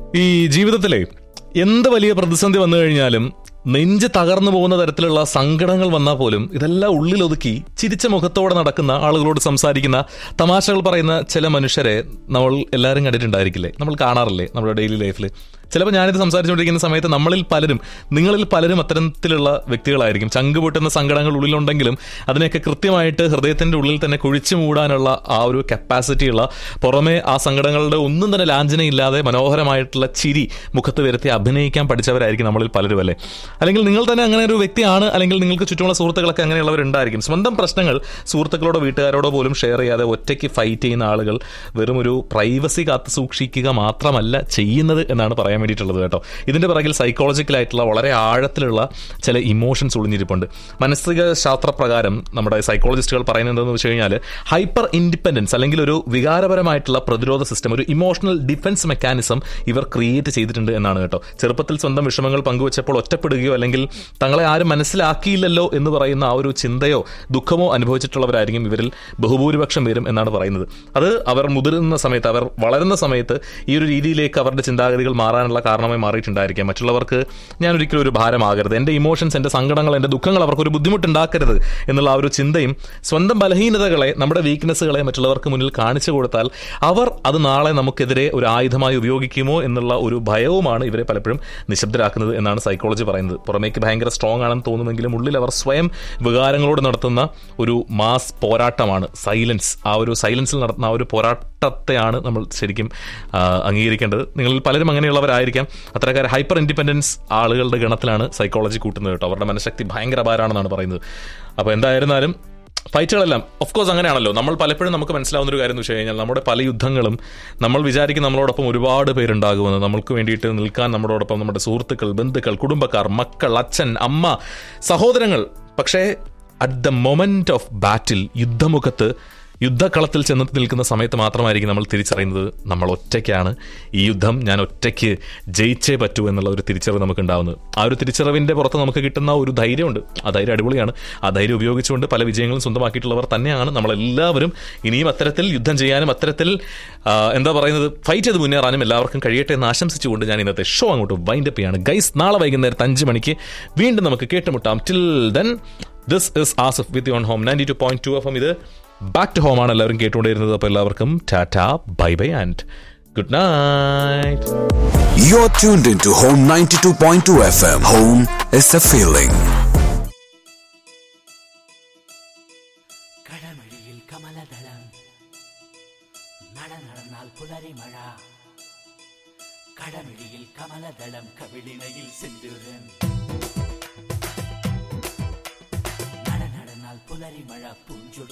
ഈ ജീവിതത്തിലെ എന്ത് വലിയ പ്രതിസന്ധി വന്നു കഴിഞ്ഞാലും നെഞ്ച് തകർന്നു പോകുന്ന തരത്തിലുള്ള സങ്കടങ്ങൾ വന്നാൽ പോലും ഇതെല്ലാം ഉള്ളിലൊതുക്കി ചിരിച്ച മുഖത്തോടെ നടക്കുന്ന ആളുകളോട് സംസാരിക്കുന്ന തമാശകൾ പറയുന്ന ചില മനുഷ്യരെ നമ്മൾ എല്ലാവരും കണ്ടിട്ടുണ്ടായിരിക്കില്ലേ നമ്മൾ കാണാറില്ലേ നമ്മുടെ ഡെയിലി ലൈഫിൽ ചിലപ്പോൾ ഞാനിത് സംസാരിച്ചുകൊണ്ടിരിക്കുന്ന സമയത്ത് നമ്മളിൽ പലരും നിങ്ങളിൽ പലരും അത്തരത്തിലുള്ള വ്യക്തികളായിരിക്കും ചങ്ക് പൊട്ടുന്ന സങ്കടങ്ങൾ ഉള്ളിലുണ്ടെങ്കിലും അതിനെയൊക്കെ കൃത്യമായിട്ട് ഹൃദയത്തിന്റെ ഉള്ളിൽ തന്നെ കുഴിച്ചു മൂടാനുള്ള ആ ഒരു കപ്പാസിറ്റിയുള്ള പുറമെ ആ സങ്കടങ്ങളുടെ ഒന്നും തന്നെ ലാഞ്ചനയില്ലാതെ മനോഹരമായിട്ടുള്ള ചിരി മുഖത്ത് വരുത്തി അഭിനയിക്കാൻ പഠിച്ചവരായിരിക്കും നമ്മളിൽ പലരും അല്ലേ അല്ലെങ്കിൽ നിങ്ങൾ തന്നെ അങ്ങനെ ഒരു വ്യക്തിയാണ് അല്ലെങ്കിൽ നിങ്ങൾക്ക് ചുറ്റുമുള്ള സുഹൃത്തുക്കളൊക്കെ അങ്ങനെയുള്ളവരുണ്ടായിരിക്കും സ്വന്തം പ്രശ്നങ്ങൾ സുഹൃത്തുക്കളോടോ വീട്ടുകാരോടോ പോലും ഷെയർ ചെയ്യാതെ ഒറ്റയ്ക്ക് ഫൈറ്റ് ചെയ്യുന്ന ആളുകൾ വെറും ഒരു പ്രൈവസി കാത്തു സൂക്ഷിക്കുക മാത്രമല്ല ചെയ്യുന്നത് എന്നാണ് പറയാൻ വേണ്ടിയിട്ടുള്ളത് കേട്ടോ ഇതിന്റെ പിറകിൽ സൈക്കോളജിക്കലായിട്ടുള്ള വളരെ ആഴത്തിലുള്ള ചില ഇമോഷൻസ് ഒളിഞ്ഞിരിപ്പുണ്ട് മാനസിക ശാസ്ത്രപ്രകാരം നമ്മുടെ സൈക്കോളജിസ്റ്റുകൾ പറയുന്നത് എന്താണെന്ന് വെച്ച് കഴിഞ്ഞാൽ ഹൈപ്പർ ഇൻഡിപെൻഡൻസ് അല്ലെങ്കിൽ ഒരു വികാരപരമായിട്ടുള്ള പ്രതിരോധ സിസ്റ്റം ഒരു ഇമോഷണൽ ഡിഫൻസ് മെക്കാനിസം ഇവർ ക്രിയേറ്റ് ചെയ്തിട്ടുണ്ട് എന്നാണ് കേട്ടോ ചെറുപ്പത്തിൽ സ്വന്തം വിഷമങ്ങൾ പങ്കുവച്ചപ്പോൾ ഒറ്റപ്പെടുകയോ അല്ലെങ്കിൽ തങ്ങളെ ആരും മനസ്സിലാക്കിയില്ലല്ലോ എന്ന് പറയുന്ന ആ ഒരു ചിന്തയോ ദുഃഖമോ അനുഭവിച്ചിട്ടുള്ളവരായിരിക്കും ഇവരിൽ ബഹുഭൂരിപക്ഷം പേരും എന്നാണ് പറയുന്നത് അത് അവർ മുതിരുന്ന സമയത്ത് അവർ വളരുന്ന സമയത്ത് ഈ ഒരു രീതിയിലേക്ക് അവരുടെ ചിന്താഗതികൾ മാറാനുള്ള കാരണമായി മാറിയിട്ടുണ്ടായിരിക്കാം മറ്റുള്ളവർക്ക് ഞാൻ ഒരിക്കലും ഒരു ഭാരമാകരുത് എൻ്റെ ഇമോഷൻസ് എൻ്റെ സങ്കടങ്ങൾ എൻ്റെ ദുഃഖങ്ങൾ അവർക്ക് ഒരു ബുദ്ധിമുട്ടുണ്ടാക്കരുത് എന്നുള്ള ആ ഒരു ചിന്തയും സ്വന്തം ബലഹീനതകളെ നമ്മുടെ വീക്ക്നെസ്സുകളെ മറ്റുള്ളവർക്ക് മുന്നിൽ കാണിച്ചു കൊടുത്താൽ അവർ അത് നാളെ നമുക്കെതിരെ ഒരു ആയുധമായി ഉപയോഗിക്കുമോ എന്നുള്ള ഒരു ഭയവുമാണ് ഇവരെ പലപ്പോഴും നിശബ്ദരാക്കുന്നത് എന്നാണ് സൈക്കോളജി പറയുന്നത് പുറമേക്ക് ഭയങ്കര സ്ട്രോങ് ആണെന്ന് തോന്നുമെങ്കിലും ഉള്ളിൽ അവർ സ്വയം വികാരങ്ങളോട് നടത്തുന്ന ഒരു മാസ് പോരാട്ടമാണ് സൈലൻസ് ആ ഒരു സൈലൻസിൽ നടത്തുന്ന ആ ഒരു പോരാട്ടത്തെയാണ് നമ്മൾ ശരിക്കും ആ, അംഗീകരിക്കേണ്ടത് നിങ്ങളിൽ പലരും അങ്ങനെയുള്ളവരായിരിക്കാം അത്തരക്കാർ ഹൈപ്പർ ഇൻഡിപെൻഡൻസ് ആളുകളുടെ ഗണത്തിലാണ് സൈക്കോളജി കൂട്ടുന്നത് കേട്ടോ അവരുടെ മനഃശക്തി ഭയങ്കര അപാരാണെന്നാണ് പറയുന്നത് അപ്പോൾ എന്തായിരുന്നാലും ഫൈറ്റുകളെല്ലാം ഓഫ് കോഴ്സ് അങ്ങനെയാണല്ലോ നമ്മൾ പലപ്പോഴും നമുക്ക് മനസ്സിലാവുന്ന ഒരു കാര്യം എന്ന് വെച്ച് കഴിഞ്ഞാൽ നമ്മുടെ പല യുദ്ധങ്ങളും നമ്മൾ വിചാരിക്കും നമ്മളോടൊപ്പം ഒരുപാട് പേരുണ്ടാകുമെന്ന് നമ്മൾക്ക് വേണ്ടിയിട്ട് നിൽക്കാൻ നമ്മളോടൊപ്പം നമ്മുടെ സുഹൃത്തുക്കൾ ബന്ധുക്കൾ കുടുംബക്കാർ മക്കൾ അച്ഛൻ അമ്മ സഹോദരങ്ങൾ പക്ഷേ at the moment of battle യുദ്ധമുഖത്ത് യുദ്ധക്കളത്തിൽ ചെന്ന് നിൽക്കുന്ന സമയത്ത് മാത്രമായിരിക്കും നമ്മൾ തിരിച്ചറിയുന്നത് നമ്മൾ ഒറ്റയ്ക്കാണ് ഈ യുദ്ധം ഞാൻ ഒറ്റയ്ക്ക് ജയിച്ചേ പറ്റൂ എന്നുള്ള ഒരു തിരിച്ചറിവ് നമുക്ക് ഉണ്ടാവുന്നത് ആ ഒരു തിരിച്ചറിവിന്റെ പുറത്ത് നമുക്ക് കിട്ടുന്ന ഒരു ധൈര്യമുണ്ട് ആ ധൈര്യം അടിപൊളിയാണ് ആ ധൈര്യം ഉപയോഗിച്ചുകൊണ്ട് പല വിജയങ്ങളും സ്വന്തമാക്കിയിട്ടുള്ളവർ തന്നെയാണ് നമ്മളെല്ലാവരും ഇനിയും അത്തരത്തിൽ യുദ്ധം ചെയ്യാനും അത്തരത്തിൽ ആ, എന്താ പറയുന്നത് ഫൈറ്റ് ചെയ്ത് മുന്നേറാനും എല്ലാവർക്കും കഴിയട്ടെ എന്ന് ആശംസിച്ചുകൊണ്ട് ഞാൻ ഇന്നത്തെ ഷോ അങ്ങോട്ട് വൈൻഡപ്പ് ചെയ്യാണ് ഗൈസ് നാളെ വൈകുന്നേരത്ത് അഞ്ച് മണിക്ക് വീണ്ടും നമുക്ക് കേട്ടുമുട്ടാം till then this is Asaf with on home ninety two point two FM എം ഇത് ബാക്ക് ടു ഹോം ആണ് എല്ലാവരും കേട്ടുകൊണ്ടിരുന്നത് അപ്പോൾ എല്ലാവർക്കും tata bye bye and good night You're tuned into Home 92.2 FM. Home is a feeling. കടമഴിയിൽ കമലദളം നട നടന്നാൽ പുലരി മഴ കടമിഴിയിൽ കമലദളം കവിളിണയിൽ സിന്ദൂരൻ നട നടന്നാൽ പുലരി മഴ പൂഞ്ചൊടി